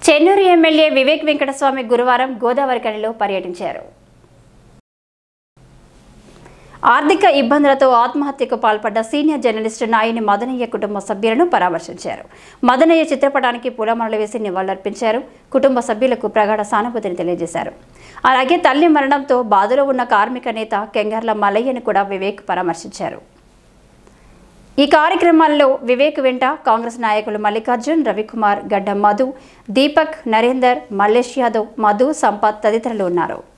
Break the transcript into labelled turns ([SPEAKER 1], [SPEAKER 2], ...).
[SPEAKER 1] Chennur MLA Vivek Venkataswamy గురువారం గోదావరి కనిలో పర్యటించారు ఆర్థిక ఇబ్బందులతో ఆత్మహత్యకు పాల్పడ్డ సీనియర్ జర్నలిస్టు నాయని మదనయ్య కుటుంబ సభ్యులను పరామర్శించారు మదనయ్య చిత్రపటానికి పూలమాలలు వేసి నివాళులర్పించారు కుటుంబ సభ్యులకు ప్రగాఢ సానుభూతిని తెలియజేశారు అలాగే తల్లి మరణంతో బాధలో ఉన్న కార్మిక నేత కెంగర్ల మల్లయ్యను కూడా వివేక్ పరామర్శించారు ఈ కార్యక్రమాల్లో వివేక్ వెంట కాంగ్రెస్ నాయకులు మల్లికార్జున్ రవికుమార్ గడ్డం మధు దీపక్ నరేందర్ మల్లేష్ యాదవ్ మధు సంపత్ తదితరులు ఉన్నారు